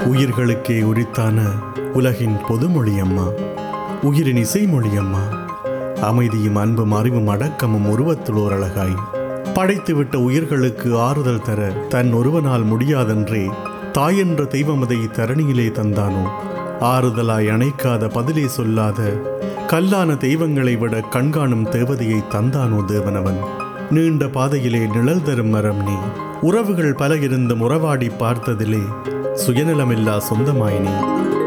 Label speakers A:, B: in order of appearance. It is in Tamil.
A: உயிர்களுக்கே உரித்தான உலகின் பொதுமொழி அம்மா உயிரின் இசைமொழி அம்மா அமைதியும் அன்பும் அறிவும் அடக்கமும் உருவத்தில் ஓரழகாய் படைத்துவிட்ட உயிர்களுக்கு ஆறுதல் தர தன் ஒருவனால் முடியாதென்றே தாயென்ற தெய்வமதை தரணியிலே தந்தானோ ஆறுதலாய் அணைக்காத பதிலே சொல்லாத கல்லான தெய்வங்களை விட கண்காணும் தேவதையை தந்தானோ தேவனவன் நீண்ட பாதையிலே நிழல் தரும் மரம் நீ உறவுகள் பல இருந்தும் உறவாடி பார்த்ததிலே சுயநலமில்லா சொந்தமாய் நீ